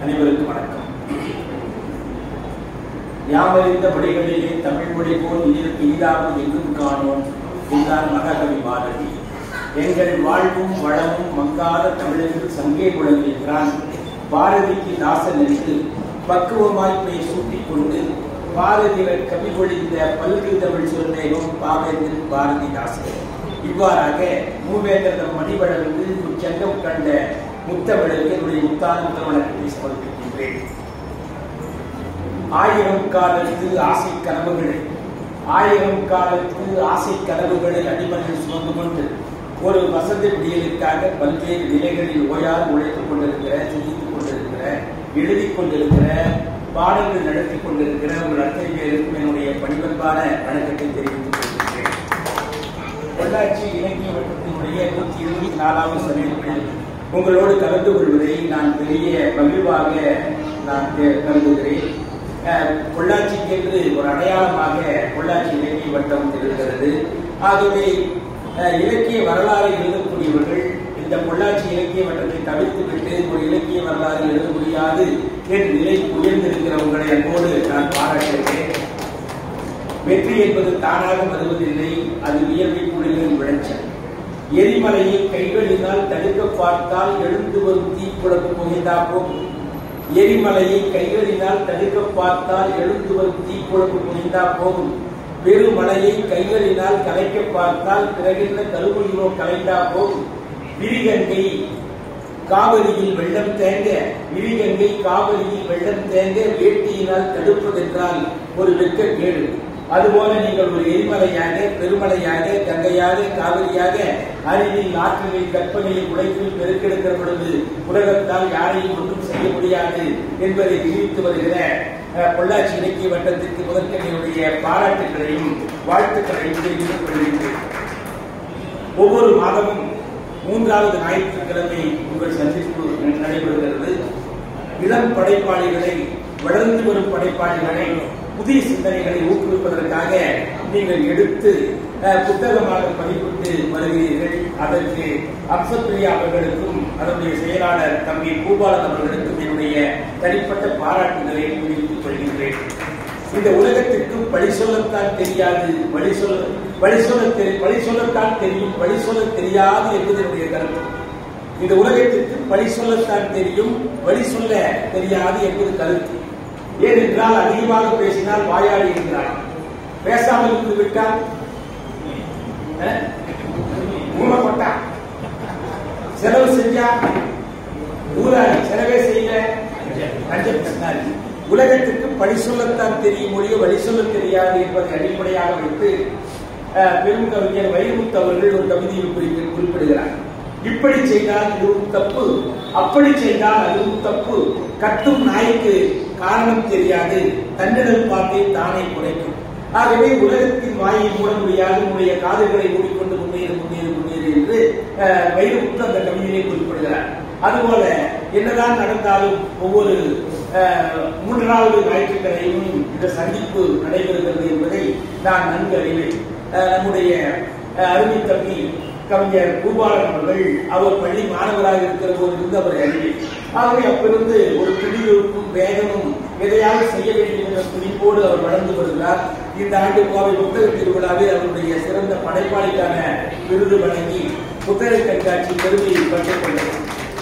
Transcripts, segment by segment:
அனைவருக்கும் வணக்கம் யாமறிந்த மொழிகளிலே தமிழ் மொழி போல் உயிருக்கு ஈடாமல் எங்கும் காணோம் என்றார் மகாகவி பாரதி எங்கள் வாழ்வும் வளமும் மங்காத தமிழர்கள் சங்கே முழங்குகிறான் பாரதிக்கு தாசன் என்று பக்குவமாய் பெய் சூட்டிக் கொண்டு பாரதியர் கவி பொழிந்த பல்கு தமிழ் சொல்லேகம் பாவேந்தன் பாரதிதாசன் இவ்வாறாக மூவேந்தர் மணிவழங்கு முச்சங்கம் கண்ட முத்தமிழருக்கு என்னுடைய முத்தான முதல்வனத்தை சமர்ப்பிக்கின்றேன் ஆயிரம் காலத்து ஆசை கனவுகள் ஆயிரம் காலத்து ஆசை கனவுகளை அடிமனில் சுமந்து கொண்டு ஒரு வசந்த விடியலுக்காக பல்வேறு நிலைகளில் ஓயாது உழைத்துக் கொண்டிருக்கிற சிந்தித்துக் கொண்டிருக்கிற எழுதிக் கொண்டிருக்கிற பாடல்கள் நடத்தி கொண்டிருக்கிற உங்கள் அத்தனை பேருக்கும் என்னுடைய பணிவன்பான வணக்கத்தை தெரிவித்துக் கொள்கிறேன் பொள்ளாச்சி இலக்கிய வட்டத்தினுடைய நூற்றி இருபத்தி நாலாவது சமயத்தில் உங்களோடு கலந்து கொள்வதை நான் பெரிய மகிழ்வாக நான் கே- கருதுகிறேன் அஹ், பொள்ளாச்சிக்கென்று ஒரு அடையாளமாக பொள்ளாச்சி இலக்கிய வட்டம் இருக்கிறது ஆகவே அஹ், இலக்கிய வரலாறு எழுதக்கூடியவர்கள் இந்த பொள்ளாச்சி இலக்கிய வட்டத்தை தவிர்த்து விட்டு ஒரு இலக்கிய வரலாறு எழுத முடியாது என்ற நிலை உயர்ந்திருக்கிற உங்களை அன்போடு நான் பாராட்டுகிறேன் வெற்றி என்பது தானாக வருவதில்லை அது வியர்வை புலிகளின் விளைச்சல் எரிமலையை கைகளினால் தடுக்க பார்த்தால் எழுந்து வரும் தீக்குழம்பு புகைந்தா போகும் எரிமலையை கைகளினால் தடுக்க பார்த்தால் எழுந்து வரும் தீக்குழம்பு புகைந்தா போகும் பெருமலையை கைகளினால் கலைக்க பார்த்தால் பிறகின்ற கருவொழிவோ கலைந்தா போகும் விரிகங்கை காவிரியில் வெள்ளம் தேங்க விரிகங்கை காவிரியில் வெள்ளம் தேங்க வேட்டியினால் தடுப்பதென்றால் ஒரு வெட்க கேடு அதுபோல நீங்கள் ஒரு எரிமலையாக பெருமலையாக கங்கையாக காவிரியாக அறிவில் ஆற்றலில் கற்பனையில் உழைப்பில் பெருக்கெடுக்கிற பொழுது உலகத்தால் யாரையும் ஒன்றும் செய்ய முடியாது என்பதை விரிவித்து வருகிற அஹ், பொள்ளாச்சி இலக்கிய வட்டத்திற்கு முதற்கனையுடைய பாராட்டுகளையும் வாழ்த்துக்களையும் தெரிவித்துக் கொள்கின்றேன் ஒவ்வொரு மாதமும் மூன்றாவது ஞாயிற்றுக்கிழமை உங்கள் சந்திப்பு நடைபெறுகிறது இளம் படைப்பாளிகளை வளர்ந்து வரும் படைப்பாளிகளை புதிய சிந்தனைகளை ஊக்குவிப்பதற்காக நீங்கள் எடுத்து அஹ், புத்தகமாக பதிப்பிட்டு வருகிறீர்கள் அதற்கு அம்சப்பிரியா அவர்களுக்கும் அதனுடைய செயலாளர் தம்பி பூபாலன் அவர்களுக்கும் என்னுடைய தனிப்பட்ட பாராட்டுதலை தெரிவித்துக் கொள்கின்றேன் இந்த உலகத்திற்கு பழி சொல்லத்தான் தெரியாது வழி சொல்ல வழி சொல்ல தெரி வழி சொல்லத்தான் தெரியும் வழி சொல்ல தெரியாது என்பது என்னுடைய கருத்து இந்த உலகத்திற்கு பழி சொல்லத்தான் தெரியும் வழி சொல்ல தெரியாது என்பது கருத்து ஏனென்றால் அதிகமாக பேசினால் வாயாடி இருக்கிறார் பேசாமல் இருந்து விட்டால் அஹ், ஊனப்பட்டா செலவு செஞ்சா ஊராடி செலவே செய்யல லஞ்சம் கட்டினார் உலகத்திற்கு பழி சொல்லத்தான் தெரியும் மொழியோ வழி சொல்ல தெரியாது என்பதை அடிப்படையாக வைத்து அஹ், பெரும் கவிஞர் வைரமுத்து அவர்கள் ஒரு கவிதையில் குறிப்பி- குறிப்பிடுகிறார் இப்படி செய்தால் இதுவும் தப்பு அப்படி செய்தால் அதுவும் தப்பு கட்டும் நாய்க்கு காரணம் தெரியாது தன்னிடல் பாட்டை தானே குறைக்கும் ஆகவே உலகத்தின் வாயை மூட முடியாது உன்னுடைய காதுகளை மூடிக்கொண்டு முன்னேறு முன்னேறு முன்னேறு என்று அஹ், வைரமுத்து அந்த கவிதையை குறிப்பிடுகிறார் அதுபோல என்னதான் நடந்தாலும் ஒவ்வொரு அஹ், மூன்றாவது ஞாயிற்றுக்கிழமையும் இந்த சந்திப்பு நடைபெறுகிறது என்பதை நான் நன்கு அறிவேன் அஹ், நம்முடைய அஹ், அருமை தம்பி கவிஞர் பூபாலன் அவர்கள் அவர் பள்ளி மாணவராக இருக்கிற போது இருந்து அவரை அறிவேன் ஆகவே அப்பிருந்து ஒரு துணிவிற்கும் வேகமும் எதையாவது செய்ய வேண்டும் என்ற துணிப்போடு அவர் வளர்ந்து வருகிறார் இந்த ஆண்டு கோவை புத்தக திருவிழாவில் அவருடைய சிறந்த படைப்பாளிக்கான விருது வழங்கி புத்தக கண்காட்சி பெருமையை பெற்றுக் கொண்டது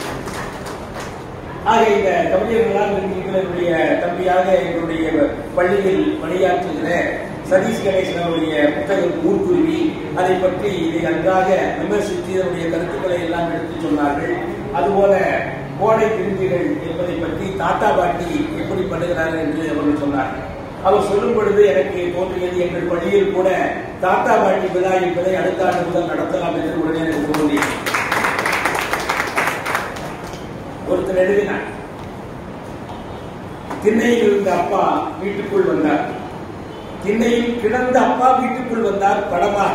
ஆக இந்த கவிஞர்களால் எங்களுடைய தம்பியாக எங்களுடைய பள்ளியில் பணியாற்றுகிற சதீஷ் கணேசன் அவருடைய புத்தகம் ஊர்க்குருவி அதை பற்றி இதை நன்றாக விமர்சித்து அதனுடைய கருத்துக்களை எல்லாம் எடுத்துச் சொன்னார்கள் அதுபோல கோடை விருந்துகள் என்பதை பற்றி தாத்தா பாட்டி எப்படி பண்ணுகிறார்கள் என்று அவர்கள் சொன்னார்கள் அவர் சொல்லும் பொழுது எனக்கு தோன்றியது எங்கள் பள்ளியில் கூட தாத்தா பாட்டி விழா என்பதை அடுத்த ஆண்டு முதல் நடத்தலாம் என்று உடனே எனக்கு தோன்றியது ஒருத்தர் எழுதினார் திண்ணையில் இருந்த அப்பா வீட்டுக்குள் வந்தார் திண்ணையில் கிடந்த அப்பா வீட்டுக்குள் வந்தார் படமாக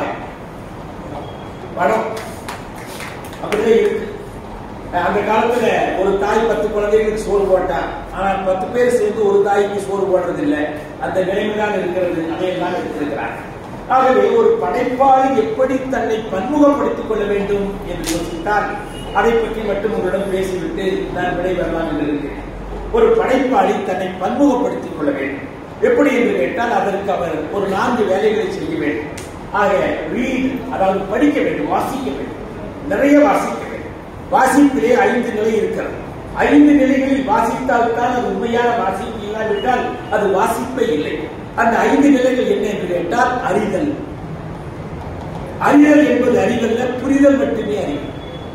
படம் அப்படிதான் இருக்கு அந்த காலத்துல ஒரு தாய் பத்து குழந்தைகளுக்கு சோறு போட்டா ஆனால் பத்து பேர் சேர்ந்து ஒரு தாய்க்கு சோறு போடுறது இல்லை அந்த நிலைமைதான் இருக்கிறது அதையெல்லாம் எடுத்திருக்கிறார் ஆகவே ஒரு படைப்பாளி எப்படி தன்னை பன்முகப்படுத்திக் கொள்ள வேண்டும் என்று யோசித்தால் அதை பற்றி மட்டும் உங்களிடம் பேசிவிட்டு நான் விடை வரலாம் என்று இருக்கிறேன் ஒரு படைப்பாளி தன்னை பன்முகப்படுத்திக் கொள்ள வேண்டும் எப்படி என்று கேட்டால் அதற்கு அவர் ஒரு நான்கு வேலைகளை செய்ய வேண்டும் ஆக ரீட் அதாவது படிக்க வேண்டும் வாசிக்க வேண்டும் நிறைய வாசிக்க வேண்டும் வாசிப்பிலே ஐந்து நிலை இருக்கிறது ஐந்து நிலைகளில் வாசித்தால்தான் அது உண்மையான வாசிப்பு இல்லாவிட்டால் அது வாசிப்பே இல்லை அந்த ஐந்து நிலைகள் என்ன என்று கேட்டால் அறிதல் அறிதல் என்பது அறிவல்ல புரிதல் மட்டுமே அறிவு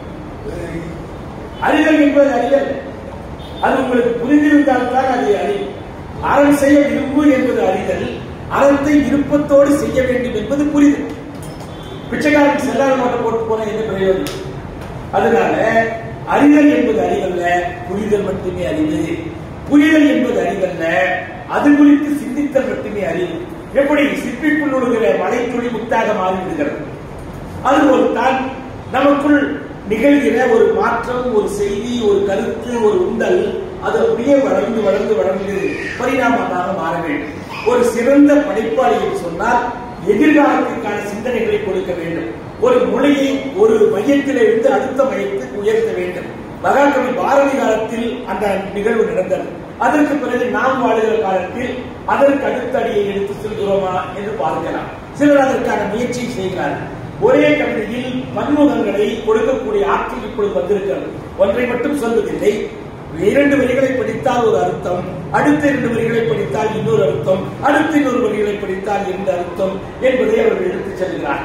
அறிதல் என்பது அறிதல் அது உங்களுக்கு புரிந்திருந்தால் தான் அது அறிவு அறம் செய்ய விரும்பு என்பது அறிதல் அறத்தை விருப்பத்தோடு செய்ய வேண்டும் என்பது புரிதல் பிச்சைக்காரன் செல்லாத மட்டும் போட்டு போன என்ன பிரயோஜனம் அதனால அறிதல் என்பது அறிவல்ல புரிதல் மட்டுமே அறிவு புரிதல் என்பது அறிவல்ல அது குறித்து சிந்தித்தல் மட்டுமே அறிவு எப்படி சிப்பிக்குள் விழுகிற மழை துளி முத்தாக மாறிவிடுகிறது அதுபோல் தான் நமக்குள் நிகழ்கிற ஒரு மாற்றம் ஒரு செய்தி ஒரு கருத்து ஒரு உண்டல் அது அப்படியே வளர்ந்து வளர்ந்து வளர்ந்து பரிணாமமாக மாற வேண்டும் ஒரு சிறந்த படைப்பாளி என்று சொன்னால் எதிர்காலத்திற்கான சிந்தனைகளை கொடுக்க வேண்டும் ஒரு மொழியை ஒரு மையத்திலே இருந்து அடுத்த மையத்துக்கு உயர்த்த வேண்டும் மகாகவி பாரதி காலத்தில் அந்த நிகழ்வு நடந்தது அதற்கு பிறகு நாம் வாழுகிற காலத்தில் அதற்கு அடுத்த அடியை எடுத்து செல்கிறோமா என்று பார்க்கலாம் சிலர் அதற்கான முயற்சியை செய்கிறார்கள் ஒரே கவிதையில் பன்முகங்களை கொடுக்கக்கூடிய ஆற்றல் இப்பொழுது வந்திருக்கிறது ஒன்றை மட்டும் சொல்வதில்லை இரண்டு வரிகளை படித்தால் ஒரு அர்த்தம் அடுத்த இரண்டு வரிகளை படித்தால் இன்னொரு அர்த்தம் அடுத்த இன்னொரு வரிகளை படித்தால் இரண்டு அர்த்தம் என்பதை அவர்கள் எடுத்துச் செல்கிறார்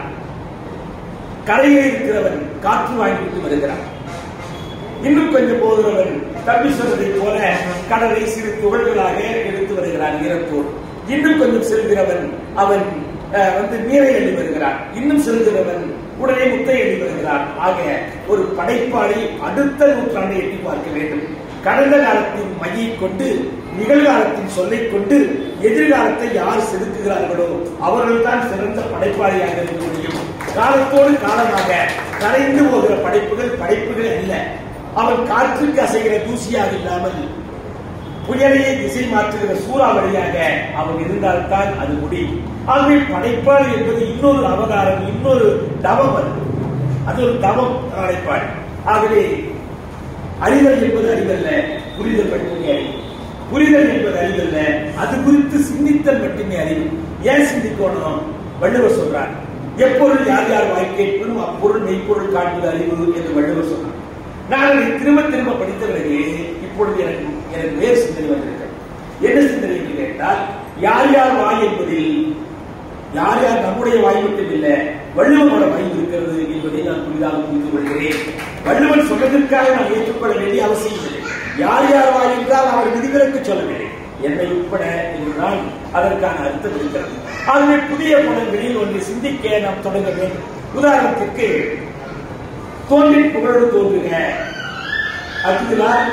கரையே இருக்கிறவன் காற்று வாங்கிட்டு வருகிறான் இன்னும் கொஞ்சம் போகிறவன் தப்பி சொல்வதை போல கடலை சிறு துகள்களாக எடுத்து வருகிறான் ஈரத்தோடு இன்னும் கொஞ்சம் செல்கிறவன் அவன் அஹ், வந்து நீரை எண்ணி வருகிறான் இன்னும் செல்கிறவன் உடனே முத்தை எண்ணி வருகிறான் ஆக ஒரு படைப்பாளி அடுத்த நூற்றாண்டை எட்டி பார்க்க வேண்டும் கடந்த காலத்தின் மையை கொண்டு நிகழ்காலத்தின் சொல்லைக் கொண்டு எதிர்காலத்தை யார் செதுக்குகிறார்களோ அவர்கள் தான் சிறந்த படைப்பாளியாக இருக்க முடியும் காலத்தோடு காலமாக கரைந்து போகிற படைப்புகள் படைப்புகள் அல்ல அவன் காற்றுக்கு அசைகிற தூசியாக இல்லாமல் புயலையே திசை மாற்றுகிற சூறாவளியாக அவன் இருந்தால்தான் அது முடியும் ஆகவே படைப்பாளி என்பது இன்னொரு அவதாரம் இன்னொரு தவம் அது அது ஒரு தவம் படைப்பாளி ஆகவே அறிதல் என்பது அறிவல்ல புரிதல் மட்டுமே அறிவு புரிதல் என்பது அறிவல்ல அது குறித்து சிந்தித்தல் மட்டுமே அறிவு ஏன் சிந்திக்கணும் வள்ளுவர் சொல்றார் எப்பொருள் யார் யார் வாய் கேட்பனும் அப்பொருள் மெய்ப்பொருள் காண்பது அறிவு என்று வள்ளுவர் சொன்னார் நான் அதை திரும்ப திரும்ப படித்த பிறகு இப்பொழுது எனக்கு எனக்கு வேறு சிந்தனை வந்திருக்கிறது என்ன சிந்தனை என்று கேட்டால் யார் யார் வாய் என்பதில் யார் யார் நம்முடைய வாய் மட்டும் இல்ல வள்ளுவனோட வாய் இருக்கிறது என்பதை நான் புரிதாக புரிந்து கொள்கிறேன் வள்ளுவன் சொன்னதற்காக நான் ஏற்றுக்கொள்ள வேண்டிய அவசியம் இல்லை யார் யார் வாய் என்றால் அவர் விதிவிலக்கு சொல்லவில்லை என்னை உட்பட என்றுதான் அதற்கான அர்த்தம் இருக்கிறது ஆகவே புதிய குணங்களில் ஒன்றை சிந்திக்க நாம் தொடங்க வேண்டும் உதாரணத்திற்கு தோன்றின் புகழோடு தோன்றுக அடுத்ததுதான்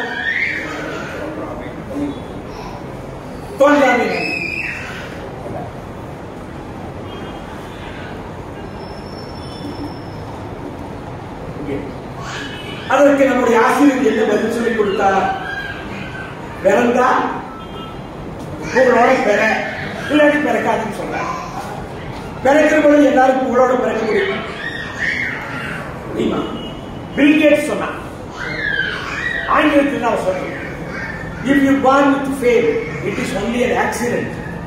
தோன்றாமை நன்றி இங்கே. அதற்கு நம்முடைய ஆசிரியர் என்ன பதில் சொல்லிக் கொடுத்தார் பிறந்தா புகழோட பெற இல்லாட்டி பிறக்காதுன்னு சொல்றார் பிறக்கிற பொழுது எல்லாரும் புகழோட பிறக்க முடியும் முடியுமா பில் கேட்ஸ் சொன்னான் ஆங்கிலத்தில் அவர் சொன்னார் if you born with fame it is only an accident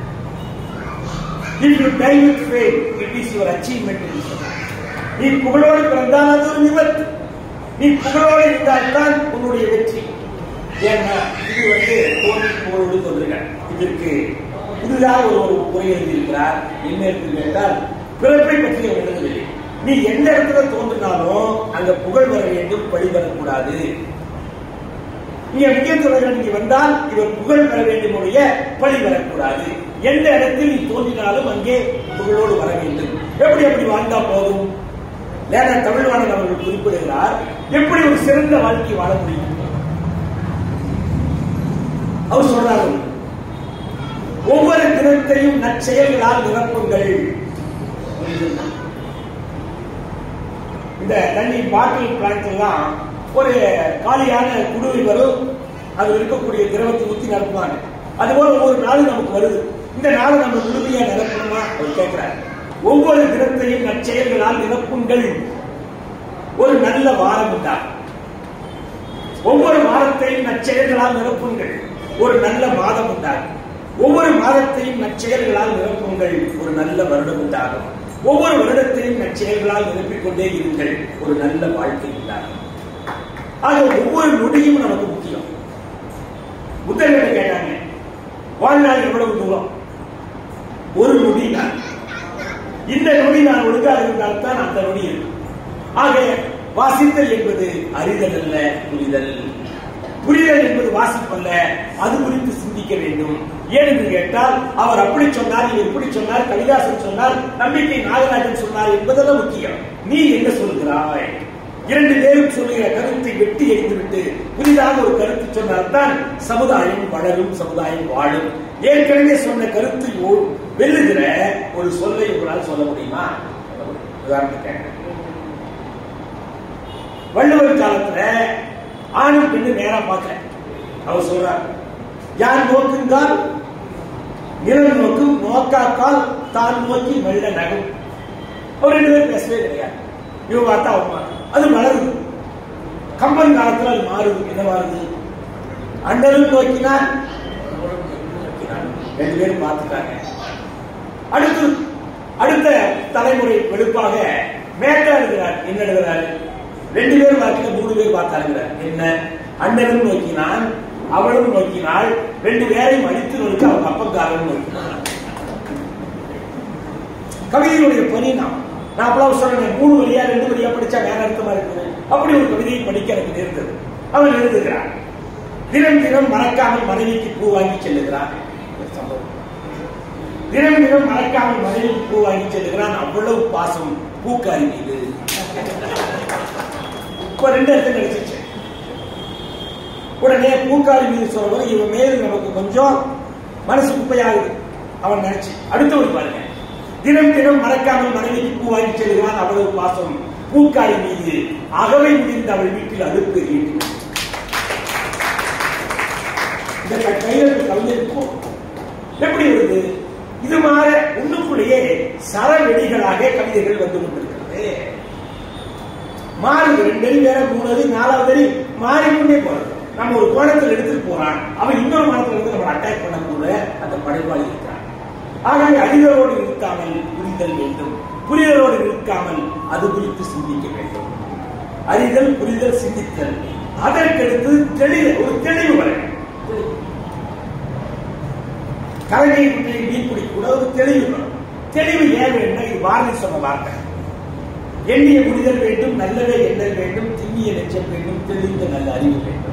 if you die with fame it is your achievement என்று சொன்னார் நீ புகழோடு பிறந்தால் அது ஒரு விபத்து நீ புகழோடு இருந்தால் தான் உன்னுடைய வெற்றி ஏன்னா இது வந்து தோல்வி புகழோடு சொல்லுங்கள் இதற்கு புதிதாக ஒரு ஒரு உரை எழுதியிருக்கிறார் என்ன என்று கேட்டால் பிறப்பை பற்றி அவர் எழுதவில்லை நீ எந்த இடத்துல தோன்றினாலும் அங்க புகழ் வர வேண்டும் பழி வரக்கூடாது நீங்க விஜயத்துறையில் நீங்க வந்தால் இவர் புகழ் பெற வேண்டும் ஒழிய பழி வரக்கூடாது எந்த இடத்தில் நீ தோன்றினாலும் அங்கே புகழோடு வர வேண்டும் எப்படி அப்படி வாழ்ந்தா போதும் லேனா தமிழ்வாணன் அவர்கள் குறிப்பிடுகிறார் எப்படி ஒரு சிறந்த வாழ்க்கை வாழ முடியும் அவர் சொல்றாரு ஒவ்வொரு தினத்தையும் நற்செயல்களால் நிரப்புங்கள் இந்த தண்ணி பாட்டில் பிளான்ட்லாம் ஒரு காலியான குடுவை வரும் அது இருக்கக்கூடிய திரவத்தை ஊற்றி நிரப்புவாங்க அதுபோல ஒவ்வொரு நாளும் நமக்கு வருது இந்த நாளை நம்ம முழுமையா நிரப்பணுமா அவர் கேட்கிறார் ஒவ்வொரு தினத்தையும் நற்செயல்களால் நிரப்புங்கள் ஒரு நல்ல வாரம் உண்டா ஒவ்வொரு வாரத்தையும் நற்செயல்களால் நிரப்புங்கள் ஒரு நல்ல மாதம் உண்டாகும் ஒவ்வொரு மாதத்தையும் நற்செயல்களால் நிரப்புங்கள் ஒரு நல்ல வருடம் உண்டாகும் ஒவ்வொரு வருடத்தையும் நற்செயல்களால் நிரப்பிக் கொண்டே இருங்கள் ஒரு நல்ல வாழ்க்கை உண்டாகும் ஆக ஒவ்வொரு நொடியும் நமக்கு முக்கியம் புத்தர்கிட்ட கேட்டாங்க வாழ்நாள் எவ்வளவு தூரம் ஒரு நொடி தான் இந்த நொடி நான் ஒழுங்காக இருந்தால்தான் அந்த நொடி இருக்கும் ஆக வாசித்தல் என்பது அறிதல் அல்ல புரிதல் புரிதல் என்பது வாசிப்பல்ல அது குறித்து சிந்திக்க வேண்டும் ஏனென்று கேட்டால் அவர் அப்படி சொன்னார் இவர் இப்படி சொன்னார் கலிதாசன் சொன்னார் நம்பிக்கை நாகராஜன் சொன்னார் என்பதெல்லாம் முக்கியம் நீ என்ன சொல்கிறாய் இரண்டு பேரும் சொல்லுகிற கருத்தை வெட்டி எறிந்துவிட்டு புதிதாக ஒரு கருத்து சொன்னால்தான் சமுதாயம் வளரும் சமுதாயம் வாழும் ஏற்கனவே சொன்ன கருத்தை ஓ- வெல்லுகிற ஒரு சொல்லை உங்களால் சொல்ல முடியுமா உதாரணத்துக்கு வள்ளுவர் காலத்துல ஆணும் பெண்ணு நேரா பார்க்கல அவர் சொல்றார் யார் நோக்குங்கால் நிழல் நோக்கும் நோக்காக்கால் தான் நோக்கி மெல்ல நகும் அவர் ரெண்டு பேரும் பேசவே கிடையாது இவன் பார்த்தா அவன் பார்த்தா. அது மலருது கம்பன் காலத்துல அது மாறுது என்ன மாறுது அண்டரும் நோக்கினான் நோக்கினான். ரெண்டு பேரும் பார்த்துட்டாங்க அடுத்து அடுத்த தலைமுறை வெளுப்பாக மேட்டா எழுதுகிறார் என்ன எழுதுகிறாரு ரெண்டு பேரும் வாக்கில மூணு பேர் பார்த்தாருங்கிறார் என்ன அண்ணனும் நோக்கினான் அவளும் நோக்கினாள் ரெண்டு பேரையும் அடித்து நோக்கி அவங்க அப்பங்காரன் நோக்கினான் கவிதையுடைய பணி நான் நான் அப்பலாம் சொல்றேன் மூணு வழியா ரெண்டு வழியா படிச்சா வேற அர்த்தமா இருக்குது அப்படி ஒரு கவிதையை படிக்க எனக்கு நேர்ந்தது அவன் எழுதுகிறான் தினம் தினம் மறக்காமல் மனைவிக்கு பூ வாங்கி செல்லுகிறான் ஒரு சம்பவம் தினம் தினம் மறக்காமல் மனைவிக்கு பூ வாங்கி செல்லுகிறான் அவ்வளவு பாசம் பூக்காரி மீது இப்ப ரெண்டு அர்த்தம் கிடைச்சிச்சு உடனே பூக்காரி மீது சொல்லும்போது இவன் மேல் நமக்கு கொஞ்சம் மனசு குப்பையாகுது அவன் நினைச்சு அடுத்த ஒரு பாருங்க தினம் தினம் மறக்காமல் மனைவிக்கு பூ வாங்கி செல்கிறான் அவ்வளவு பாசம் பூக்காரி மீது அகவை முடிந்த அவள் வீட்டில் அழுப்பு எறியிட்டு இந்த க- கையெழுத்து கவிஞருக்கும் எப்படி வருது இது மாற உள்ளுக்குள்ளேயே சரவெடிகளாக கவிதைகள் வந்து கொண்டிருக்கிறது மாறுது ரெண்டு அடி வேற மூணு அடி நாலாவது அடி மாறிக்கொண்டே போறது நம்ம ஒரு கோணத்தில் எடுத்துட்டு போறான் அவன் இன்னொரு கோணத்தில் இருந்து நம்ம அட்டாக் பண்ணக்கூட அந்த படைப்பாளி இருக்கிறான் ஆகவே அறிதலோடு இருக்காமல் புரிதல் வேண்டும் புரிதலோடு இருக்காமல் அது குறித்து சிந்திக்க வேண்டும் அறிதல் புரிதல் சிந்தித்தல் அதற்கடுத்து தெளிவு ஒரு தெளிவு வர வேண்டும். கலைஞை குட்டியை மீன் பிடிக்க கூட ஒரு தெளிவு வரும் தெளிவு ஏன் வேணும்னா இது பாரதி சொன்ன வார்த்தை எண்ணிய புரிதல் வேண்டும் நல்லவே எண்ணல் வேண்டும் திண்ணிய நெச்சம் வேண்டும் தெளிந்த நல்ல அறிவு வேண்டும்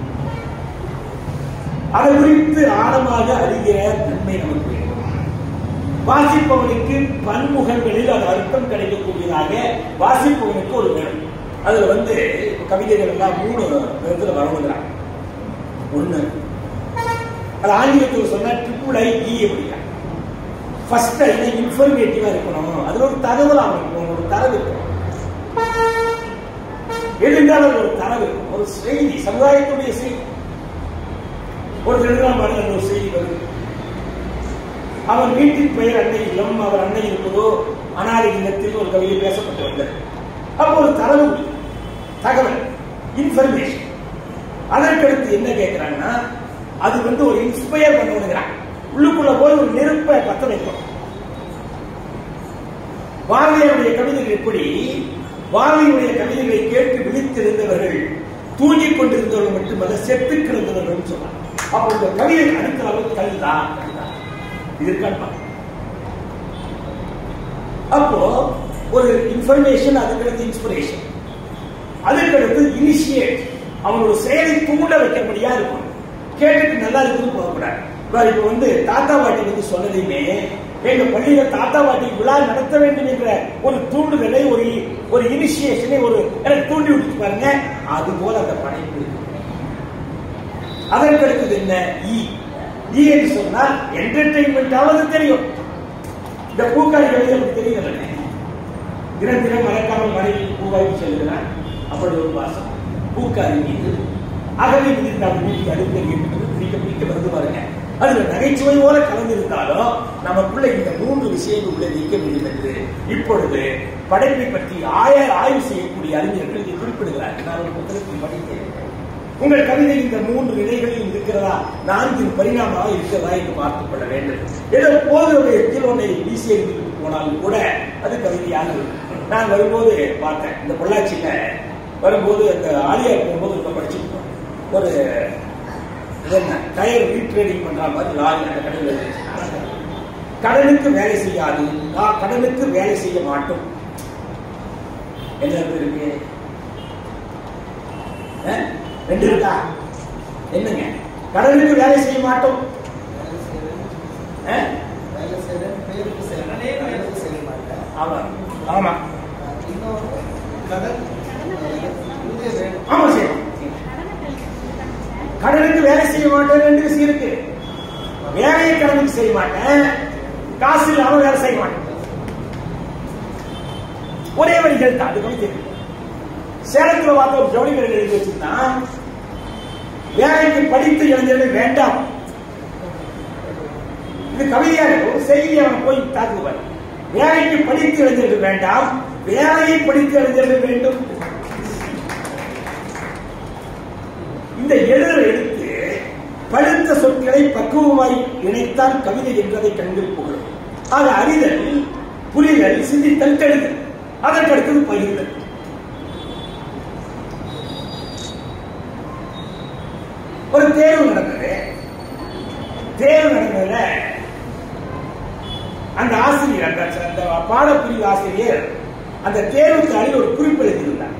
அதை குறித்து ஆழமாக அறிகிற தன்மை நமக்கு வேண்டும் வாசிப்பவனுக்கு பன்முகங்களில் அது அர்த்தம் கிடைக்கக்கூடியதாக வாசிப்பவனுக்கு ஒரு வேணும் அதுல வந்து இப்ப கவிதைகள் எல்லாம் மூணு விதத்துல வரவுங்கிறாங்க ஒண்ணு அது ஆங்கிலத்தில் சொன்னா ட்ரிபிள் ஐ இ அப்படிங்க ஃபர்ஸ்ட் ஐ இன்ஃபர்மேட்டிவா இருக்கணும் அதுல ஒரு தகவல் இருக்கணும் ஒரு தரவு இருக்கணும் எழுந்தாலும் ஒரு தரவு இருக்கும் ஒரு செய்தி சமுதாயத்துடைய செய்தி ஒரு எழுதாம் பாருங்க ஒரு செய்தி வருது அவன் வீட்டின் பெயர் அன்னை இல்லம் அவர் அன்னை இருப்பதோ அனாதை இல்லத்தில் ஒரு கவிதை பேசப்பட்டு வந்தது அப்போ ஒரு தரவு தகவல் இன்ஃபர்மேஷன் அதற்கடுத்து என்ன கேட்கிறாங்கன்னா அது வந்து ஒரு இன்ஸ்பயர் பண்ணுங்கிறான் உள்ளுக்குள்ள போய் ஒரு நெருப்பை பத்த வைக்கும் பாரதியாருடைய கவிதைகள் எப்படி பாரதியுடைய கவிதைகளை கேட்டு விழித்திருந்தவர்கள் தூங்கிக் கொண்டிருந்தவர்கள் மட்டுமல்ல செத்து கிடந்தவர்கள் சொன்னார் அப்போ இந்த கவிதை அடுத்த அளவுக்கு கவிதா கவிதா இதற்கான அப்போ ஒரு இன்ஃபர்மேஷன் அதுக்கடுத்து இன்ஸ்பிரேஷன் அதுக்கடுத்து இனிஷியேட் அவனோட செயலை தூண்ட வைக்கபடியா இருக்கும் கேட்டுட்டு நல்லா இருக்குன்னு போகக்கூடாது பாரு, இப்ப வந்து தாத்தா பாட்டி வந்து சொன்னதையுமே எங்க பள்ளியில தாத்தா பாட்டி விழா நடத்த வேண்டும் என்ற ஒரு தூண்டுதலை ஒரு ஒரு இனிஷியேஷனை ஒரு எனக்கு தூண்டி விட்டு பாருங்க அது போல அந்த படைப்பு இருக்கு. அதற்கடுத்தது என்ன இ இ என்று சொன்னால் என்டர்டைன்மெண்டாவது தெரியும் இந்த பூக்காரி கவிதை நமக்கு தெரியல தினம் தினம் மறக்காமல் மனைவி பூவாய்க்கு செல்கிறான் அப்படி ஒரு வாசம் பூக்காரி மீது அகவை மீது நாம் வீட்டுக்கு அடுப்பு என்பது பிடிக்க பிடிக்க வந்து பாருங்க அதுல நகைச்சுவை போல கலந்திருந்தாலும் நமக்குள்ள இந்த மூன்று விஷயங்கள் உள்ள நீக்க வேண்டும் என்று இப்பொழுது படைப்பை பற்றி ஆய ஆய்வு செய்யக்கூடிய அறிஞர்கள் இதை குறிப்பிடுகிறார்கள் நான் ஒரு புத்தகத்தில் படித்தேன் உங்கள் கவிதை இந்த மூன்று நிலைகளில் இருக்கிறதா நான்கின் பரிணாமமாக இருக்கிறதா என்று பார்த்துக் கொள்ள வேண்டும் ஏதோ போதுடைய ஒன்றை வீசி எறிந்துட்டு போனாலும் கூட அது கவிதையாக இருக்கும் நான் வரும்போது பார்த்தேன் இந்த பொள்ளாச்சியில வரும்போது அந்த ஆலியார் போகும்போது ரொம்ப படிச்சுருக்கோம் ஒரு இது என்ன டயர் ரீட்ரேடிங் பண்ற மாதிரி லாரி அந்த கடையில் இருந்துச்சு. கடனுக்கு வேலை செய்யாது நான் கடனுக்கு வேலை செய்ய மாட்டோம் என்ன இருக்கு அஹ்? ரெண்டு இருக்கா என்னங்க கடனுக்கு வேலை செய்ய மாட்டோம் அஹ்? வேலை செய்றேன், பேருக்கு செய்றேன், கடனுக்கு செய்ய மாட்டேன். ஆமா ஆமா இன்னொரு கடன், ஊதியம் வேணும். ஆமா செய்யணும் கடனுக்கு வேலை செய்ய மாட்டேன் ரெண்டு விஷயம் இருக்கு வேலையை கடனுக்கு செய்ய மாட்டேன் காசு இல்லாம வேலை செய்ய மாட்டேன் ஒரே வழிகள் தான் அது கவிதை சேலத்துல பார்த்த ஒரு ஜவுளி கடையில் எழுதி வச்சிருந்தான் வேலைக்கு படித்த இளைஞர்கள் வேண்டாம் இது கவிதையா இருக்கு. ஒரு செய்தி அவன் போய் தாக்குவார் வேலைக்கு படித்த இளைஞர்கள் வேண்டாம் வேலையை படித்த இளைஞர்கள் வேண்டும் இந்த எழுத எடுத்து பழுத்த சொற்களை பக்குவமாய் இணைத்தால் கவிதை என்றதை கண்கள் புகழும் ஆக அறிதல் புரிதல் சிந்தித்தல் கெடுதல் அதற்கு அடுத்தது பகிர்தல் ஒரு தேர்வு நடந்தது தேர்வு நடந்ததுல அந்த ஆசிரியர் அந்த அந்த பாடப்பிரிவு ஆசிரியர் அந்த தேர்வுக்கு அடியில் ஒரு குறிப்பு எழுதியிருந்தார்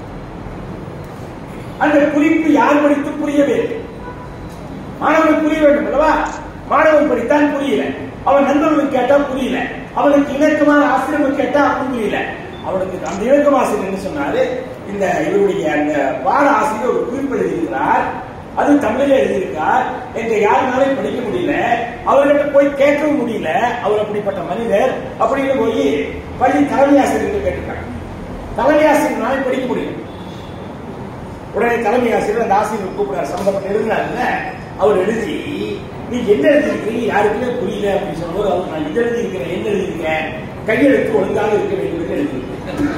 அந்த குறிப்பு யார் படித்து புரியவே இல்லை மாணவனுக்கு புரிய வேண்டும் அல்லவா மாணவன் படித்தான் புரியல அவன் நண்பர்களுக்கு கேட்டா புரியல அவனுக்கு இணக்கமான ஆசிரியர் கேட்டா அவனுக்கு புரியல அவனுக்கு அந்த இணக்கம் ஆசிரியர் என்ன சொன்னாரு இந்த இவருடைய அந்த பாட ஆசிரியர் ஒரு குறிப்பு எழுதியிருக்கிறார் அது தமிழில் எழுதியிருக்கார் எங்க யாருனாலும் படிக்க முடியல அவர்கிட்ட போய் கேட்கவும் முடியல அவர் அப்படிப்பட்ட மனிதர் அப்படின்னு போய் பள்ளி தலைமை ஆசிரியர் கேட்டிருக்காங்க தலைமை ஆசிரியர்னால படிக்க முடியும் உடனே தலைமை ஆசிரியர் அந்த ஆசிரியர் கூப்பிடாரு சம்பந்தப்பட்ட இருந்தாருல்ல அவர் எழுதி நீ என்ன எழுதியிருக்கிறீங்க யாருக்குமே புரியல அப்படின்னு சொல்லும்போது அவர் நான் இது எழுதியிருக்கிறேன் என்ன எழுதியிருக்கேன் கையெழுத்து ஒழுங்காக இருக்க வேண்டும் என்று எழுதியிருக்கேன்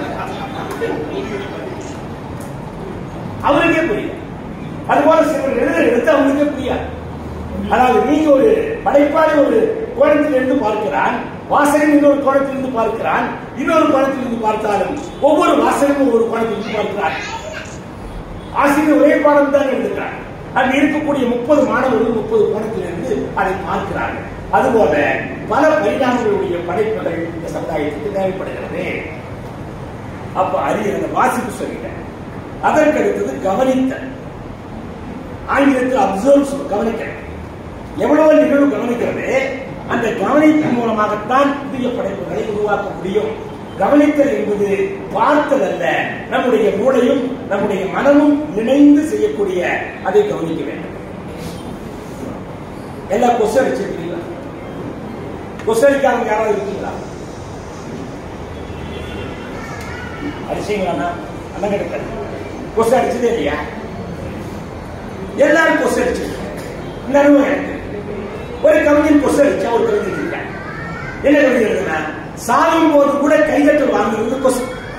அவருக்கே புரியல அதுபோல சிலர் எழுத எடுத்து அவங்களுக்கே புரியாது அதாவது நீங்க ஒரு படைப்பாளி ஒரு கோணத்திலிருந்து பார்க்கிறான் வாசகன் இன்னொரு கோணத்திலிருந்து பார்க்கிறான் இன்னொரு கோணத்திலிருந்து பார்த்தாலும் ஒவ்வொரு வாசகனும் ஒவ்வொரு கோணத்திலிருந்து பார்க்கிறான் ஆசிரியர் ஒரே பாடம் தான் எழுதுகிறார் அங்கு இருக்கக்கூடிய முப்பது மாணவர்கள் முப்பது கோணத்திலிருந்து அதை பார்க்கிறார்கள் அதுபோல பல பரிணாமங்களுடைய படைப்புகள் இந்த சமுதாயத்துக்கு தேவைப்படுகிறது அப்ப அறிய அந்த வாசிப்பு சொல்லிட்டேன் அதற்கு அடுத்தது கவனித்தல் ஆங்கிலத்தில் அப்சர்வ் கவனிக்க எவ்வளவு நிகழ்வு கவனிக்கிறது அந்த கவனிப்பின் மூலமாகத்தான் புதிய படைப்புகளை உருவாக்க முடியும் கவனித்தல் என்பது பார்த்தல் அல்ல நம்முடைய மூளையும் நம்முடைய மனமும் இணைந்து செய்யக்கூடிய அதை கவனிக்க வேண்டும் எல்லா கொசு அடிச்சிருக்கீங்களா கொசு அடிக்காதவங்க யாராவது இருக்கீங்களா அடிச்சீங்களா அண்ணன் கிடைக்காது கொசு அடிச்சதே இல்லையா எல்லாரும் கொசு அடிச்சிருக்காங்க இந்த அனுபவம் எனக்கு ஒரு கவிஞன் கொசு அடிச்சா ஒரு கவிதை இருக்காங்க என்ன கவிதை எழுதுனா சாகும் போது கூட கைதட்டு வாங்குறது கொசு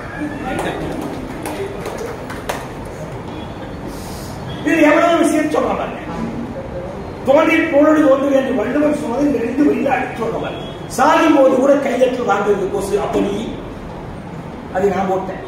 இது எவ்வளவு விஷயம் சொல்றாங்க தோன்றி பொருள் ஒன்று என்று வள்ளுவர் சொன்னது இந்த ரெண்டு வழியில் அடிச்சு சொல்றவர் சாகும் போது கூட கைதட்டு வாங்குறது கொசு அப்ப நீ அதை நான் போட்டேன்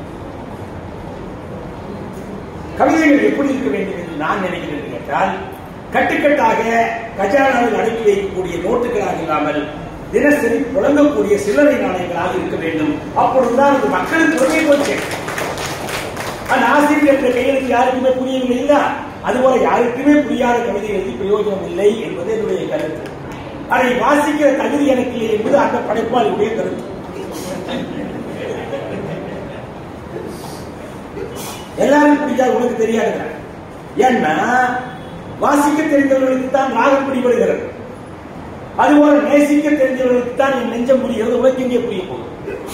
கவிதைகள் எப்படி இருக்க வேண்டும் என்று நான் நினைக்கிறேன் என்று கேட்டால் கட்டுக்கட்டாக கஜானாவில் அடக்கி வைக்கக்கூடிய நோட்டுகளாக இல்லாமல் தினசரி புழங்கக்கூடிய சில்லறை நாணயங்களாக இருக்க வேண்டும் அப்பொழுதுதான் அது மக்களுக்கு உதவி போச்சு அந்த ஆசிரியர் என்ற கையெழுத்து யாருக்குமே புரியவில்லை இல்ல அதுபோல யாருக்குமே புரியாத கவிதை எழுதி பிரயோஜனம் இல்லை என்பது என்னுடைய கருத்து அதை வாசிக்கிற தகுதி எனக்கு இல்லை என்பது அந்த படைப்பாளியுடைய கருத்து எல்லாரும் பிடிக்காது உனக்கு தெரியாது ஏன்னா வாசிக்க தெரிந்தவர்களுக்கு தான் ராகம் பிடிபடுகிறது அதுபோல நேசிக்க தெரிஞ்சவர்களுக்கு தான் என் நெஞ்சம் புரிகிறது உனக்கு எங்கே புரிய போகுது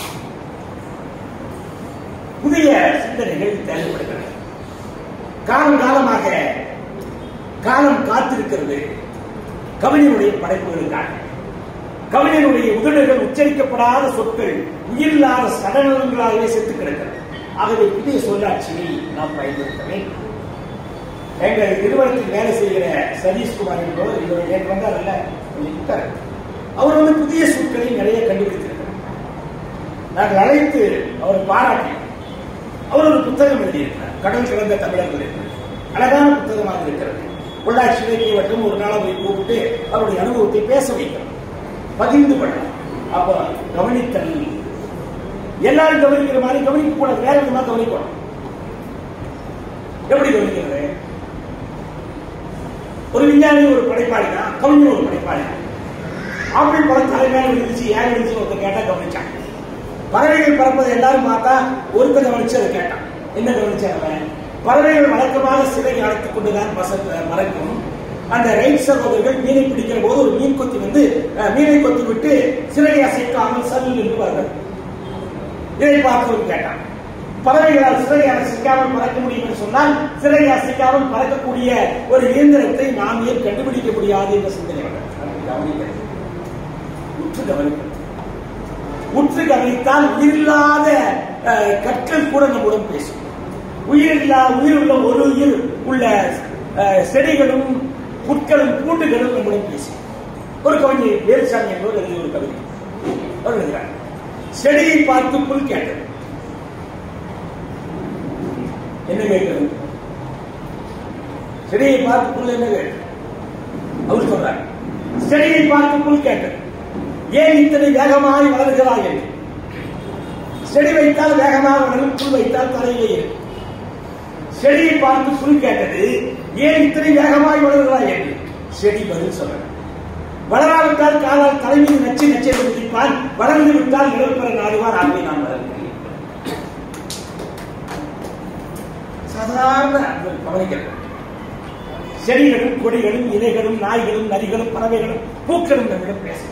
புதிய சிந்தனைகள் தேவைப்படுகிறது காலம் காலமாக காலம் காத்திருக்கிறது கவிஞனுடைய படைப்புகளுக்காக கவிஞனுடைய உதடுகள் உச்சரிக்கப்படாத சொற்கள் உயிரில்லாத சடலங்களாகவே செத்து கிடக்கிறது ஆகவே புதிய சொல்லாட்சியை நாம் பயன்படுத்த வேண்டும் எங்கள் நிறுவனத்தில் வேலை செய்கிற சதீஷ்குமார் என்பவர் இவர் நேற்று வந்தார்ல கொஞ்சம் கிட்டார். அவர் வந்து புதிய சொற்களை நிறைய கண்டுபிடித்திருக்கிறார் நாங்கள் அழைத்து அவரை பாராட்டி அவர் ஒரு புத்தகம் எழுதியிருக்கிறார் கடல் கிடந்த தமிழர்கள் என்று அழகான புத்தகமாக இருக்கிறது உள்ளாட்சி இலக்கிய வட்டம் ஒரு நாள் அவரை கூப்பிட்டு அவருடைய அனுபவத்தை பேச வைக்கிறோம் பகிர்ந்து கொள்ளலாம் அப்ப கவனித்தல் எல்லாரும் கவனிக்கிற மாதிரி கவனிக்க கூடாது வேற விதமா கவனிக்கணும் எப்படி கவனிக்கிறது ஒரு விஞ்ஞானி ஒரு படைப்பாளி தான் கவிஞர் ஒரு படைப்பாளி தான் ஆப்பிள் பழம் தலைமையில விழுந்துச்சு ஏன் விழுந்துச்சு ஒருத்தர் கேட்டா கவனிச்சான் பறவைகள் பறப்பதை எல்லாரும் பார்த்தா ஒருத்தர் கவனிச்சு அதை கேட்டான் என்ன கவனிச்சாங்க அவன்? பறவைகள் வழக்கமாக சிறை அழைத்துக் கொண்டுதான் பச மறக்கும் அந்த ரைட் சகோதரர்கள் மீனை பிடிக்கிற போது ஒரு மீன் கொத்தி வந்து அஹ், மீனை கொத்தி விட்டு சிறையை அசைக்காமல் சல் என்று வருகிறது இதை பார்த்தவன் கேட்டான் பறவைகளால் சிறையை அசைக்காமல் பறக்க முடியும் என்று சொன்னால் சிறையை அசைக்காமல் பறக்கக்கூடிய ஒரு இயந்திரத்தை நாம் ஏன் கண்டுபிடிக்க முடியாது என்ற சிந்தனை வந்தது. அதை கவனிக்கிறது. உற்று கவனிக்கிறது உற்று கவனித்தால் உயிரில்லாத அஹ், கற்கள் கூட நம்முடன் பேசும் உயிரில்லா உயிருள்ள ஒரு உயிர் உள்ள அஹ், செடிகளும் புற்களும் பூண்டுகளும் நம்முடன் பேசும் ஒரு கவிஞர் வேலுசாமி என்பவர் எழுதிய ஒரு கவிதை அவர் எழுதுகிறார் செடியை பார்த்து புல் கேட்டது என்ன கேட்கிறது செடியை பார்த்து புல் என்ன கேட்டது அவர் சொல்றார் செடியை பார்த்து புல் கேட்டது ஏன் இத்தனை வேகமாய் வளர்கிறாய் என்று செடி வைத்தால் வேகமாக வளரும் புல் வைத்தால் தலையிலே இருக்கும் செடியை பார்த்து புல் கேட்டது ஏன் இத்தனை வேகமாய் வளர்கிறாய் என்று செடி பதில் சொல்ற வளராவிட்டால் காலால் தலை மீது நச்சு நச்சென்று குதிப்பான் வளர்ந்து விட்டால் நிழல் பெற நாடுவார் ஆகவே நான் வளர்கிறேன் சாதாரண அன்பு கவனிக்கிறது செடிகளும் கொடிகளும் இலைகளும் நாய்களும் நரிகளும் பறவைகளும் பூக்களும் நம்மிடம் பேசும்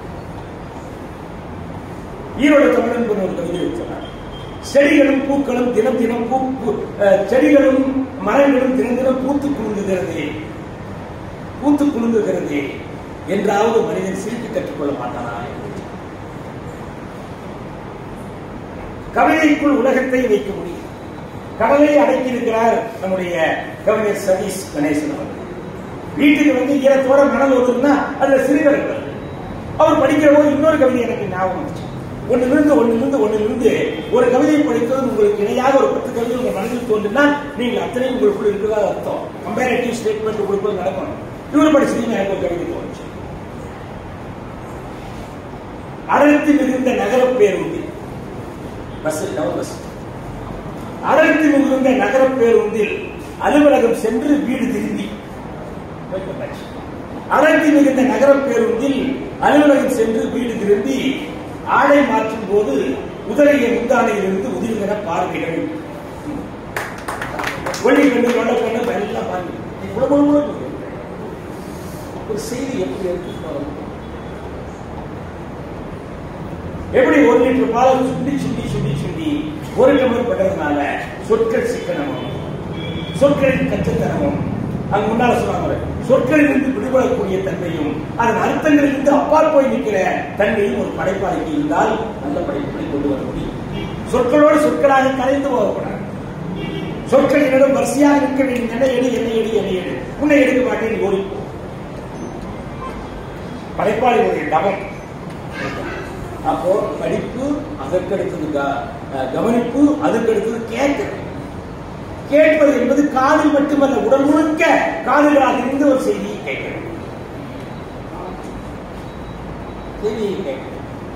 ஈரோடு தமிழன் போன்ற ஒரு கவிதை சொன்னார் செடிகளும் பூக்களும் தினம் தினம் பூ பூ- அஹ், செடிகளும் மரங்களும் தினம் தினம் பூத்து குலுங்குகிறது பூத்து குலுங்குகிறது என்றாவது மனிதன் சிரித்து கற்றுக்கொள்ள மாட்டானா கவிதைக்குள் உலகத்தை வைக்க முடியும் கடலை அடக்கியிருக்கிறார் நம்முடைய கவிஞர் சதீஷ் கணேசன் அவர்கள் வீட்டுக்கு வந்து ஈரத்தோட மணல் வருதுன்னா அதுல சிறுவர் இருப்பார் அவர் படிக்கிற போது இன்னொரு கவிதை எனக்கு ஞாபகம் வந்துச்சு ஒன்னிலிருந்து ஒன்னிலிருந்து ஒன்னிலிருந்து ஒரு கவிதை படித்தது உங்களுக்கு இணையாக ஒரு பத்து கவிதை உங்க மனதில் தோன்றினால் நீங்கள் அத்தனை உங்களுக்குள் இருக்கிறதா அர்த்தம் கம்பேரிட்டிவ் ஸ்டேட்மெண்ட் உங்களுக்குள் நடக்கணும் இவர் படிச்சதுன்னு எனக்கு ஒரு கவிதை தோணுச்சு அடர்த்தி மிகுந்த நகர பேருந்து பஸ் டவுன் பஸ் அடர்த்தி மிகுந்த நகர பேருந்தில் அலுவலகம் சென்று வீடு திரும்பி அடர்த்தி மிகுந்த நகர பேருந்தில் அலுவலகம் சென்று வீடு திரும்பி ஆடை மாற்றும் போது உதரைய முந்தானையிலிருந்து உதிர்கிற பார்வைகள் ஒளி கண்ணு கொள்ள கண்ணு எல்லாம் பார்வை இவ்வளவு இவ்வளவு ஒரு செய்தி எப்படி எடுத்து போறது எப்படி ஒரு லிட்டர் பாலை சுண்டி சுண்டி சுண்டி சுண்டி ஒரு டம்ளர் பண்றதுனால சொற்கள் சிக்கனமும் சொற்களின் கச்சத்தனமும் அங்க முன்னால சொன்னாங்க சொற்களிலிருந்து விடுபடக்கூடிய தன்மையும் அதன் அர்த்தங்களிலிருந்து அப்பால் போய் நிற்கிற தன்மையும் ஒரு படைப்பாளிக்கு இருந்தால் நல்ல படைப்புகளை கொண்டு வர முடியும் சொற்களோடு சொற்களாக கலைந்து போகக்கூடாது சொற்கள் என்னிடம் வரிசையாக நிற்க வேண்டும் என்ன எடு என்ன எடு என்ன எடு உன்னை எடுக்க மாட்டேன் நீ ஓடிப்போ படைப்பாளிகளுடைய தவம் அப்போ படிப்பு அதற்கடுத்தது க- அஹ் கவனிப்பு அதற்கடுத்தது கேட்கிறது கேட்பது என்பது காதில் மட்டுமல்ல உடல் முழுக்க காதுகளாக இருந்து ஒரு செய்தியை கேட்கிறது செய்தியை கேட்கிறது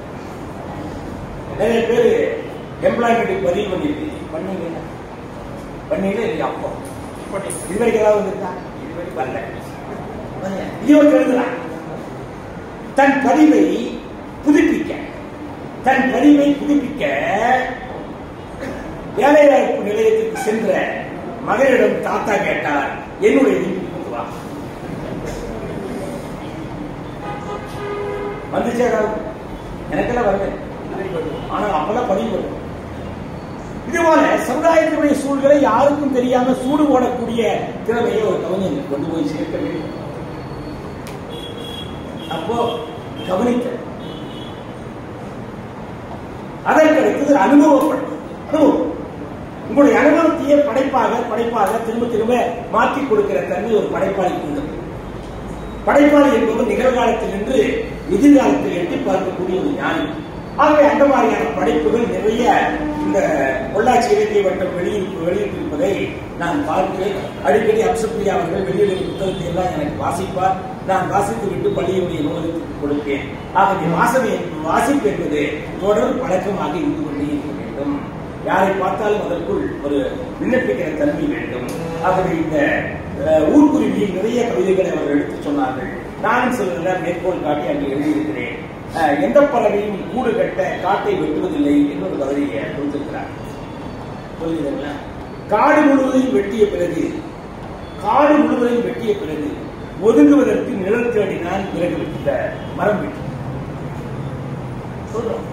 நிறைய பேர் எம்ப்ளாய்மெண்ட் பதிவு பண்ணிருக்கு பண்ணீங்க பண்ணீங்களா இல்லையா அப்போ இதுவரைக்கும் ஏதாவது வந்துருக்கா இதுவரைக்கும் வரல இவருக்கு எழுதுறான் தன் பதிவை புதுப்பிக்க தன் பதிவை புதுப்பிக்க வேலைவாய்ப்பு நிலையத்திற்கு சென்ற மகனிடம் தாத்தா கேட்டார் என்னுடைய வீட்டுக்கு கொண்டு வா வந்துச்சே ஏதாவது? எனக்கெல்லாம் வரல ஆனா அப்பெல்லாம் பதிவு பண்ணும் இதுபோல சமுதாயத்தினுடைய சூழ்நிலை யாருக்கும் தெரியாம சூடு போடக்கூடிய திறமையை ஒரு கவிஞன் கொண்டு போய் சேர்க்க வேண்டும் அப்போ கவனிக்க அதற்கு அடுத்தது அனுபவப்படுத்து அனுபவம் உங்களுடைய அனுபவத்தையே படைப்பாக படைப்பாக திரும்ப திரும்ப மாற்றி கொடுக்கிற தன்மை ஒரு படைப்பாளிக்கு உண்டு படைப்பாளி என்பவர் நிகழ்காலத்தில் நின்று எதிர்காலத்தில் எட்டி பார்க்கக்கூடிய ஒரு ஞானி ஆகவே அந்த மாதிரியான படைப்புகள் நிறைய இந்த பொள்ளாச்சி இலக்கிய வட்டம் வெளியிட்டு வெளியிட்டிருப்பதை நான் பார்க்கிறேன் அடிக்கடி அம்சப்பிரியா அவர்கள் வெளியிடும் புத்தகத்தை எல்லாம் எனக்கு வாசிப்பார் நான் வாசித்து விட்டு பள்ளியுடைய நூலகத்துக்கு கொடுப்பேன் ஆகவே வாசனை வாசிப்பு என்பது தொடர் பழக்கமாக இருந்து கொண்டே இருக்க வேண்டும் யாரை பார்த்தாலும் அதற்குள் ஒரு விண்ணப்பிக்கிற தன்மை வேண்டும் ஆகவே இந்த அஹ், ஊர்க்குருவியில் நிறைய கவிதைகளை அவர் எடுத்து சொன்னார்கள் நானும் சில மேற்கோள் காட்டி அங்கே எழுதியிருக்கிறேன் அஹ், எந்த பறவையும் கூடு கட்ட காட்டை வெட்டுவதில்லை என்று ஒரு கவிதையை கொடுத்திருக்கிறார் புரியுதுங்களா காடு முழுவதையும் வெட்டிய பிறகு காடு முழுவதையும் வெட்டிய பிறகு ஒதுங்குவதற்கு நிழல் தேடினான் பிறகு விட்ட மரம் விட்டு சொல்றோம்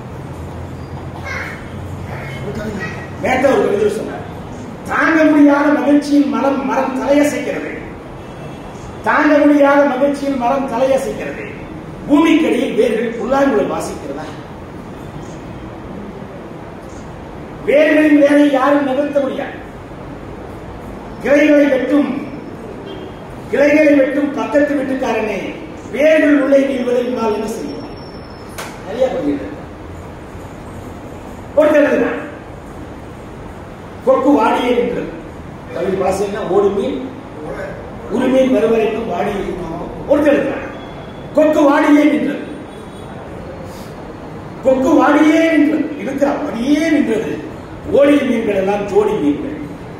நேற்று ஒரு கவிதை சொன்னார் தாங்க முடியாத மகிழ்ச்சியில் மரம் மரம் தலையசைக்கிறது தாங்க முடியாத மகிழ்ச்சியில் மரம் தலையசைக்கிறது பூமிக்கடியில் வேர்கள் புல்லாங்குழல் வாசிக்கிறதா வேர்களின் வேலை யாரும் நிறுத்த முடியாது கிளைகளை வெட்டும் கிளைகளை வெட்டும் பக்கத்து வீட்டுக்காரனே வேர்கள் உள்ளே நீள்வதை உன்னால் என்ன செய்யும் நிறைய கொஞ்சம் ஒருத்தர் கொக்கு வாடியே நின்றது கவி பாசைன்னா ஓடு மீன் ஒரு மீன் வருவரைக்கும் வாடி ஒருத்தர் இருக்கிறான். கொக்கு வாடியே நின்றது கொக்கு வாடியே நின்றது இருக்கிற அப்படியே நின்றது ஓடிய மீன்கள் எல்லாம் ஜோடி மீன்கள்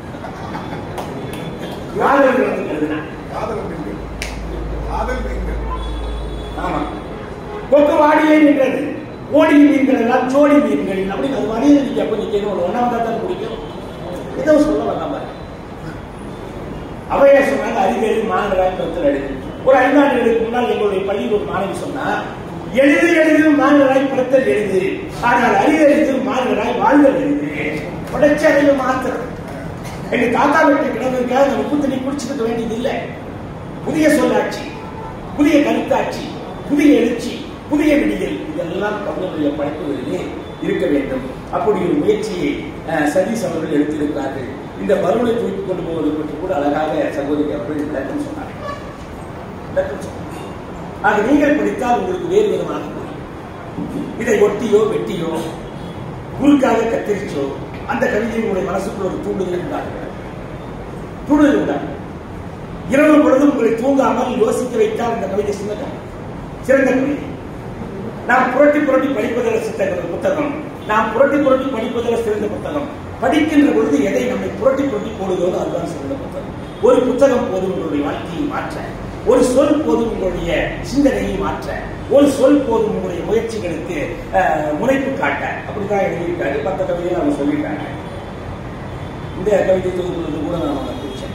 காதல் நடந்து எழுதினான் காதல் மீன்கள் காதல் மீன்கள் ஆமா கொக்கு வாடியே நின்றது ஓடிய மீன்கள் எல்லாம் ஜோடி மீன்கள் அப்படின்னு அது வரையே நீங்க அப்ப நீங்க என்ன ஒன்னாம் தான் பிடிக்கும் ஏதோ சொல்ல வரலாம் பாருங்க அவையா சொன்னாங்க அறிவியல் மாணவராக கருத்தில் எழுது ஒரு ஐந்தாண்டுகளுக்கு முன்னால் எங்களுடைய பள்ளியில் ஒரு மாணவி சொன்னா எழுது எழுது மாணவராய் பிறத்தல் எழுது ஆனால் அறிவு எழுது மாணவராய் வாழ்தல் எழுது உடச்சி அறிவு மாத்திரம் எங்க தாத்தா வீட்டு கிடந்திருக்காக நம்ம உப்பு தண்ணி குடிச்சுக்க வேண்டியது இல்லை புதிய சொல்லாட்சி புதிய கருத்தாட்சி புதிய எழுச்சி புதிய விடியல் இதெல்லாம் கவிஞருடைய படைப்புகளிலே இருக்க வேண்டும் அப்படி ஒரு முயற்சியை அஹ், சதீஷ் அவர்கள் எடுத்திருக்கிறார்கள் இந்த பருவனை தூக்கிக் கொண்டு போவது பற்றி கூட அழகாக சகோதரி அவர்கள் விளக்கம் சொன்னார்கள் விளக்கம் சொன்னார்கள் ஆக நீங்கள் படித்தால் உங்களுக்கு வேறு விதமாக புரியும் இதை ஒட்டியோ வெட்டியோ குறுக்காக கத்தரிச்சோ அந்த கவிதை உங்களுடைய மனசுக்குள்ள ஒரு தூண்டுதல் உண்டாகிறது தூண்டுதல் உண்டாகும் இரவு பொழுதும் உங்களை தூங்காமல் யோசிக்க வைத்தால் இந்த கவிதை சின்ன கவிதை. சிறந்த கவிதை நாம் புரட்டி புரட்டி படிப்பதில் சித்த புத்தகம் நாம் புரட்டி புரட்டி படிப்பதில் சிறந்த புத்தகம் படிக்கின்ற பொழுது எதை நம்மை புரட்டி புரட்டி போடுகிறதோ அதுதான் சிறந்த புத்தகம் ஒரு புத்தகம் போதும் உங்களுடைய வாழ்க்கையை மாற்ற ஒரு சொல் போதும் உங்களுடைய சிந்தனையை மாற்ற ஒரு சொல் போதும் உங்களுடைய முயற்சிகளுக்கு அஹ், முனைப்பு காட்ட அப்படிதான் எழுதியிருக்காரு மற்ற கவிதையை அவங்க சொல்லிட்டாங்க இந்த கவிதை தொகுப்புறது கூட நான் அவங்க குறிச்சேன்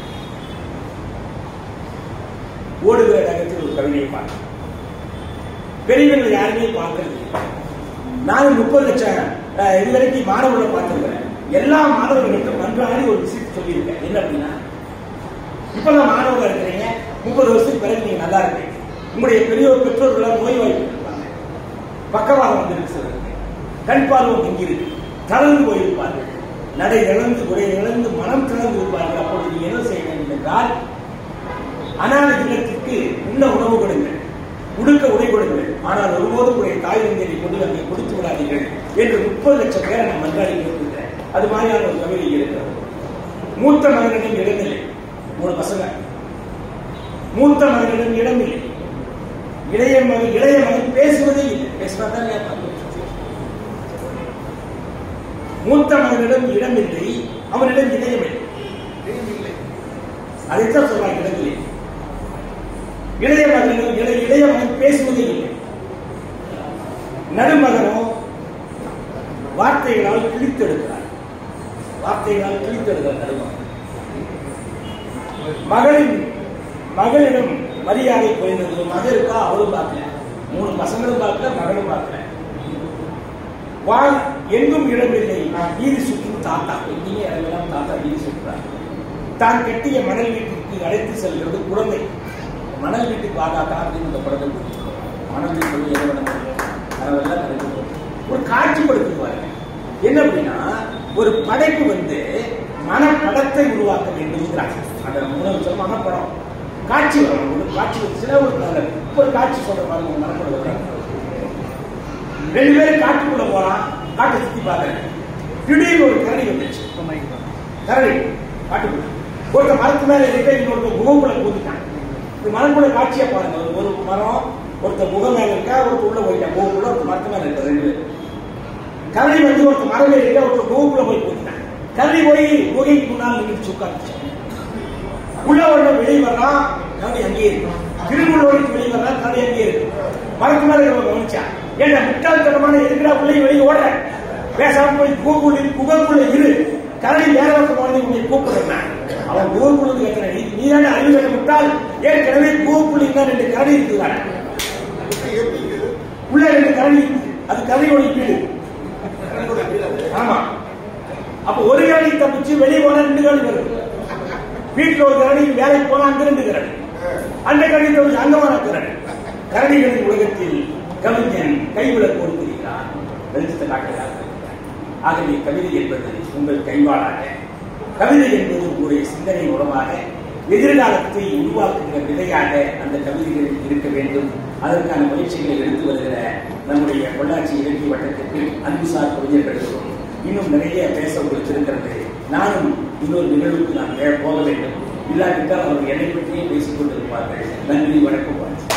ஓடுகிற நகரத்தில் ஒரு கவிதையை பார்த்தேன் பெரியவர்கள் யாருமே பார்க்கறது இல்லை. நானும் முப்பது லட்சம் அஹ், இதுவரைக்கும் மாணவர்களை பார்த்திருக்கிறேன் எல்லா மாணவர்களுக்கும் நன்றாக ஒரு விஷயத்தை சொல்லியிருக்கேன் என்ன அப்படின்னா இப்ப நான் மாணவர்களா இருக்கிறீங்க முப்பது வருஷத்துக்கு பிறகு நீங்க நல்லா இருப்பீங்க உங்களுடைய பெரியோர் பெற்றோர்கள் நோய் வாய்ப்பு இருப்பாங்க பக்கவாதம் வந்திருக்கு சிலருக்கு கண் பார்வை நீங்கி இருக்கு தளர்ந்து போயிருப்பார்கள் நடை இழந்து உடை இழந்து மனம் திறந்து இருப்பார்கள் அப்பொழுது நீங்க என்ன செய்ய வேண்டும் என்றால் அனாதை இல்லத்திற்கு உண்ண உணவு கொடுங்கள் உடுக்க உடை கொடுங்கள் ஆனால் ஒருபோதும் உடைய தாய் தந்தையை கொண்டு அங்கே கொடுத்து விடாதீர்கள் என்று முப்பது லட்சம் பேரை நான் மன்றாடி கேட்கிறேன் அது மாதிரியான ஒரு கவிதை இருக்கிறது மூத்த மகனிடம் இடமில்லை மூணு பசங்க மூத்த மகனிடம் இடமில்லை இளைய மகன் இளைய மகன் பேசுவதே இல்லை பேசினா தான் கேட்பாங்க. மூத்த மகனிடம் இடமில்லை அவனிடம் இதயமில்லை இல்லை அதைத்தான் சொல்றாங்க இடமில்லை இளைய மகனிடம் இளைய இளைய மகன் பேசுவதே இல்லை நடுமகனோ வார்த்தைகளால் கிழித்தெடுக்கிறார் வார்த்தைகளால் கிழித்தெடுக்கிறார் நடுமகன் மகளின் மகளிடம் மரியாதை குறைந்தது மகளுக்கா அவளும் பார்க்கல மூணு பசங்களும் பார்க்கல மகளும் பார்க்கல வாழ் எங்கும் இடமில்லை வீதி சுற்றும் தாத்தா எங்கேயுமே இடமெல்லாம் தாத்தா வீதி சுற்றுறார் தான் கட்டிய மணல் வீட்டிற்கு அழைத்து செல்கிறது குழந்தை மணல் வீட்டுக்கு வாதாத்தா அப்படின்னு இந்த படத்தை கொடுத்துருக்கோம் மணல் வீட்டு என்ன பண்ண முடியும் அதெல்லாம் நடக்குது ஒரு காட்சிப்படுத்துவாங்க என்ன அப்படின்னா ஒரு படைப்பு வந்து மனப்படத்தை உருவாக்க வேண்டும்ங்கிறாங்க அந்த மூணு சொல்ல மனப்படம் காட்சி வரும் ஒரு காட்சி வந்துச்சுன்னா ஒரு நல்ல- ஒரு காட்சி சொல்ற மாதிரி ஒரு மனப்படம் வரும். ரெண்டு பேரும் காட்டுக்குள்ள போறான் காட்டை சுத்தி பார்க்கறேன் திடீர்னு ஒரு கரடி வந்துச்சு கரடி காட்டுக்குள்ள ஒருத்த மரத்து மேல இருக்க இன்னொருத்த குகைக்குள்ள பூந்துட்டான் இது மரக்குள்ள காட்சியா பாருங்க ஒரு- ஒரு மரம் ஒருத்த குகை மேல இருக்கா ஒருத்த உள்ள போயிட்டான் குகைக்குள்ள ஒருத்த மரத்து மேல இருக்க ரெண்டு பேரும் கரடி வந்து ஒருத்த மரம் மேல இருக்க ஒருத்த குகைக்குள்ள போய் பூந்துட்டான் கரடி போய் குகைக்கு முன்னால் நின்று உட்காந்துச்சு உள்ள உள்ள வெளியே வர்றான் கரடி அங்கேயே இருக்கு திருமுள்ள ஓடிட்டு வெளியே வர்றான் கரடி அங்கேயே இருக்கு மரத்து மேல இவன் கவனிச்சான் ஏன்னா முட்டாள்தனமான எதுக்குடா உள்ளே வெளியே ஓடுற பேசாம போய் குகைக்குள்ள குகைக்குள்ள இரு கரடி வேற பக்கம் போனது உன்னை கூப்பிடுறேன் அவன் குகைக்குள்ள கேட்கிறேன் நீ நீ தானே அறிவு முட்டாள் ஏற்கனவே குகைக்குள்ள இருந்தா ரெண்டு கரடி இருக்குதானே எப்படி இருக்குது? உள்ள ரெண்டு கரடி இருக்கு. அது கரடியோட வீடு கரடியோட வீடு அது. ஆமா அப்ப ஒரு கரடி தப்பிச்சு வெளியே போனா ரெண்டு கரடி வருது வீட்டுல ஒரு கரடி வேலைக்கு போனா அங்க ரெண்டு கரடி அந்த கரடி தவிர அங்க வர கரடி கரடிகளின் உலகத்தில் கவிஞன் கைவிளக்கு கொடுத்திருக்கிறார் வெளிச்சத்தை காட்டுகிறார் ஆகவே கவிதை என்பது உங்கள் கைவாளாக கவிதை என்பது உங்களுடைய சிந்தனை மூலமாக எதிர்காலத்தை உருவாக்குகிற விதையாக அந்த கவிதைகள் இருக்க வேண்டும் அதற்கான முயற்சிகளை எடுத்து வருகிற நம்முடைய பொள்ளாச்சி இலக்கிய வட்டத்திற்கு அன்புசார் கவிஞர்களுக்கும் இன்னும் நிறைய பேச உங்களுக்கு இருக்கிறது நானும் இன்னொரு நிகழ்வுக்கு நான் வே- போக வேண்டும் இல்லாவிட்டால் அவர்கள் என்னை பற்றியே பேசிக் கொண்டிருப்பார்கள் நன்றி வணக்கம் வாழ்த்து.